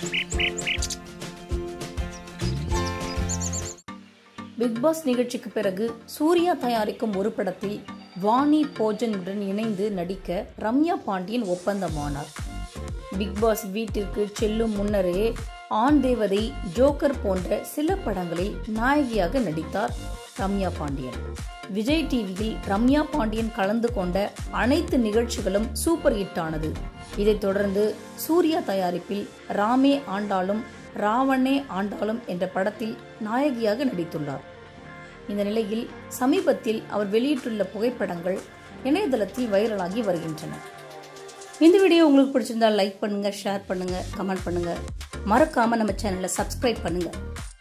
big pass நிகழ்ச்சிக்கு பிறகு சூர்யா தயாரிக்கும் ஒரு படத்தில் வாணி போஜனுடன் இணைந்து நடிக்க ரம்யா பாண்டியன் ஒப்பந்தமானார் பிக் பாஸ் வீட்டிற்கு செல்லும் முன்னரே ஆண் தேவதை ஜோக்கர் போன்ற சில படங்களில் நாயகியாக நடித்தார் ரம்யா பாண்டியன் விஜய் டிவியில் ரம்யா பாண்டியன் கலந்து கொண்ட அனைத்து நிகழ்ச்சிகளும் சூப்பர் ஹிட் ஆனது இதைத் தொடர்ந்து சூர்யா தயாரிப்பில் ராமே ஆண்டாலும் ராவணே ஆண்டாலும் என்ற படத்தில் நாயகியாக நடித்துள்ளார் இந்த நிலையில் சமீபத்தில் அவர் வெளியிட்டுள்ள புகைப்படங்கள் இணையதளத்தில் வைரலாகி வருகின்றன இந்த வீடியோ உங்களுக்கு பிடிச்சிருந்தா லைக் பண்ணுங்க ஷேர் பண்ணுங்க கமெண்ட் பண்ணுங்க மறக்காம நம்ம சேனலை சப்ஸ்கிரைப் பண்ணுங்க